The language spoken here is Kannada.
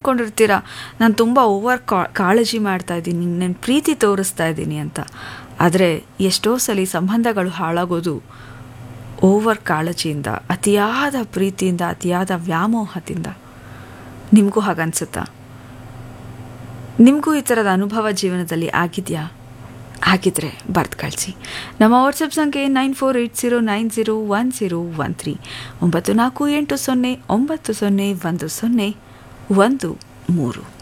ಅಂದ್ಕೊಂಡಿರ್ತೀರ ನಾನು ತುಂಬ ಓವರ್ ಕಾಳಜಿ ಮಾಡ್ತಾ ಇದ್ದೀನಿ ನನ್ನ ಪ್ರೀತಿ ತೋರಿಸ್ತಾ ಇದ್ದೀನಿ ಅಂತ ಆದರೆ ಎಷ್ಟೋ ಸಲ ಸಂಬಂಧಗಳು ಹಾಳಾಗೋದು ಓವರ್ ಕಾಳಜಿಯಿಂದ ಅತಿಯಾದ ಪ್ರೀತಿಯಿಂದ ಅತಿಯಾದ ವ್ಯಾಮೋಹದಿಂದ ನಿಮಗೂ ಹಾಗನ್ಸುತ್ತಾ ನಿಮಗೂ ಈ ಥರದ ಅನುಭವ ಜೀವನದಲ್ಲಿ ಆಗಿದೆಯಾ ಆಗಿದ್ರೆ ಬರ್ದು ಕಳಿಸಿ ನಮ್ಮ ವಾಟ್ಸಪ್ ಸಂಖ್ಯೆ nine four eight zero nine zero one zero one three ಒಂಬತ್ತು ನಾಲ್ಕು ಎಂಟು ಸೊನ್ನೆ ಒಂಬತ್ತು ಸೊನ್ನೆ ಒಂದು ಸೊನ್ನೆ ಒಂದು ಮೂರು